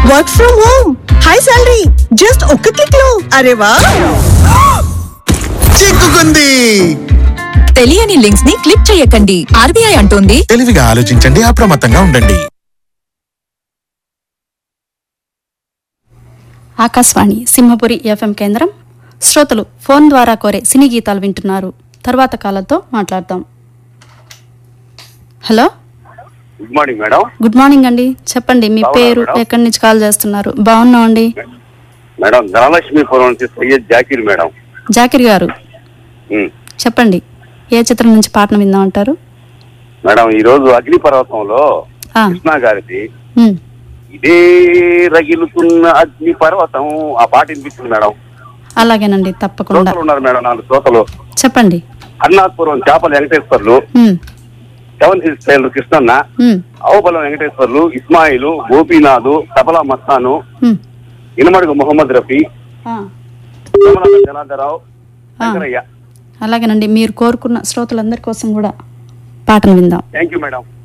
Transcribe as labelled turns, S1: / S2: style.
S1: Work from home high salary just ఒక్క click లో అరే వా
S2: చిక్కుకుంది
S3: తెలియని లింక్స్ ని క్లిక్ చేయకండి ఆర్బీఐ అంటోంది
S2: తెలివిగా ఆలోచించండి అప్రమత్తంగా ఉండండి
S4: ఆకాశవాణి సింహపురి ఎఫ్ఎం కేంద్రం శ్రోతలు ఫోన్ ద్వారా కోరే సినీ గీతాలు వింటున్నారు తర్వాత కాలంతో మాట్లాడదాం hello
S5: good morning madam
S4: good morning అండి చెప్పండి మీ
S5: బాగున్నారా
S4: పేరు
S5: మేడం?
S4: ఎక్కడి నుంచి కాల్ చేస్తున్నారు బాగున్నాం అండి
S5: మేడం ధనలక్ష్మీపురం నుంచి సయ్యద్ జాకీర్ మేడం
S4: జాకిర్ గారు
S5: ఉమ్.
S4: చెప్పండి ఏ చిత్రం నుంచి పాటను విందాం అంటారు
S5: మేడం ఈ రోజు అగ్నిపర్వతంలో
S4: ఆ,
S5: కృష్ణ గారిది
S4: ఉమ్,
S5: ఇదే రగిలుతున్న అగ్ని పర్వతం ఆ పాట వినిపిస్తుంది మేడం
S4: అలాగేనండి తప్పకుండా
S5: శ్రోతలు ఉన్నారు మేడం నాలుగు శ్రోతలు
S4: చెప్పండి
S5: అన్నాథపురం చేపల వెంకటేశ్వర్లు
S4: ఉమ్,
S5: సెవెన్ హిల్స్ టైలర్ కృష్ణన్న
S4: ఉమ్,
S5: అవబలం వెంకటేశ్వర్లు ఇస్మాయిలు గోపీనాథు తబలా మస్తాను
S4: ఉమ్,
S5: ఇనమడుగు మొహమ్మద్ రఫీ
S4: ఆ,
S5: సోమనాథ జనార్దరావు శంకరయ్య
S4: అలాగేనండి మీరు కోరుకున్న శ్రోతలందరి కోసం కూడా పాటను విందాం
S5: థ్యాంక్ యూ మేడం